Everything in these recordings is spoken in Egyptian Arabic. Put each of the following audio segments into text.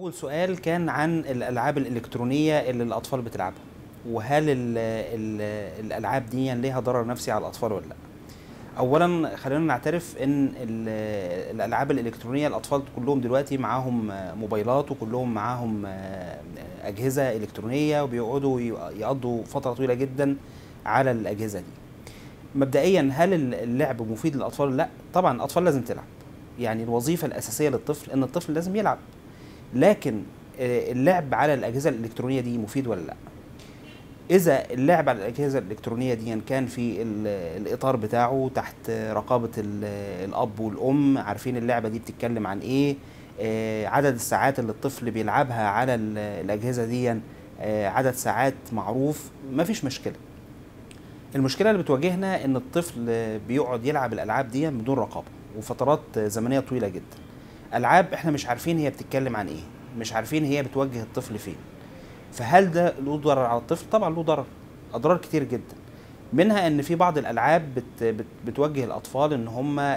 أول سؤال كان عن الألعاب الإلكترونية اللي الأطفال بتلعبها وهل ال ال الألعاب دي ليها ضرر نفسي على الأطفال ولا لا أولا خلينا نعترف إن ال- الألعاب الإلكترونية الأطفال كلهم دلوقتي معاهم موبايلات وكلهم معاهم أجهزة إلكترونية وبيقعدوا يقضوا فترة طويلة جدا على الأجهزة دي مبدئيا هل اللعب مفيد للأطفال؟ لا طبعا الأطفال لازم تلعب يعني الوظيفة الأساسية للطفل إن الطفل لازم يلعب لكن اللعب على الاجهزه الالكترونيه دي مفيد ولا لا اذا اللعب على الاجهزه الالكترونيه دي كان في الاطار بتاعه تحت رقابه الاب والام عارفين اللعبه دي بتتكلم عن ايه عدد الساعات اللي الطفل بيلعبها على الاجهزه دي عدد ساعات معروف مفيش مشكله المشكله اللي بتواجهنا ان الطفل بيقعد يلعب الالعاب دي بدون رقابه وفترات زمنيه طويله جدا العاب احنا مش عارفين هي بتتكلم عن ايه مش عارفين هي بتوجه الطفل فين فهل ده له ضرر على الطفل طبعا له ضرر اضرار كتير جدا منها ان في بعض الالعاب بت بت بتوجه الاطفال ان هم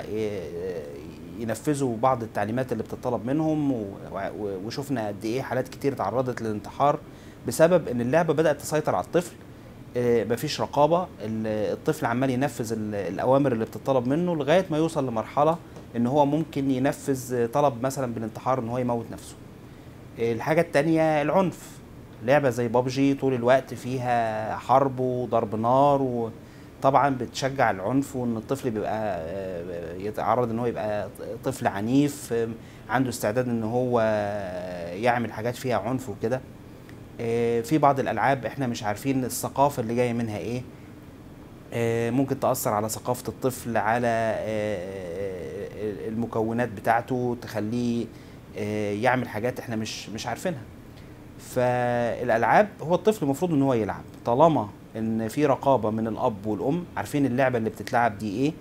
ينفذوا بعض التعليمات اللي بتطلب منهم وشفنا قد ايه حالات كتير تعرضت للانتحار بسبب ان اللعبه بدات تسيطر على الطفل مفيش رقابه الطفل عمال ينفذ الاوامر اللي بتطلب منه لغايه ما يوصل لمرحله ان هو ممكن ينفذ طلب مثلا بالانتحار ان هو يموت نفسه الحاجه التانية العنف لعبه زي بابجي طول الوقت فيها حرب وضرب نار وطبعا بتشجع العنف وان الطفل بيبقى يتعرض ان هو يبقى طفل عنيف عنده استعداد ان هو يعمل حاجات فيها عنف وكده في بعض الالعاب احنا مش عارفين الثقافه اللي جايه منها ايه ممكن تاثر على ثقافه الطفل على المكونات بتاعته تخليه يعمل حاجات احنا مش مش عارفينها فالالعاب هو الطفل المفروض ان هو يلعب طالما ان في رقابه من الاب والام عارفين اللعبه اللي بتتلعب دي ايه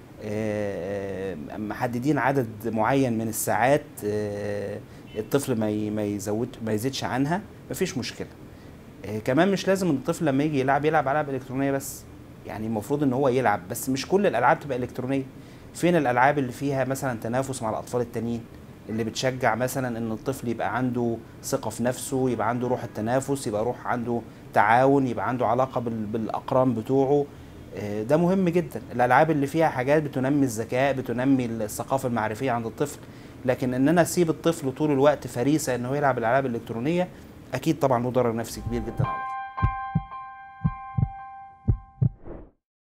محددين عدد معين من الساعات الطفل ما ما يزود ما يزيدش عنها مفيش مشكله كمان مش لازم الطفل لما يجي يلعب يلعب العاب الكترونيه بس يعني المفروض ان هو يلعب بس مش كل الالعاب تبقى الكترونيه فين الالعاب اللي فيها مثلا تنافس مع الاطفال التانيين اللي بتشجع مثلا ان الطفل يبقى عنده ثقه في نفسه يبقى عنده روح التنافس يبقى روح عنده تعاون يبقى عنده علاقه بالاقران بتوعه ده مهم جدا الالعاب اللي فيها حاجات بتنمي الذكاء بتنمي الثقافه المعرفيه عند الطفل لكن ان انا اسيب الطفل طول الوقت فريسه انه يلعب الالعاب الالكترونيه اكيد طبعا له ضرر نفسي كبير جدا على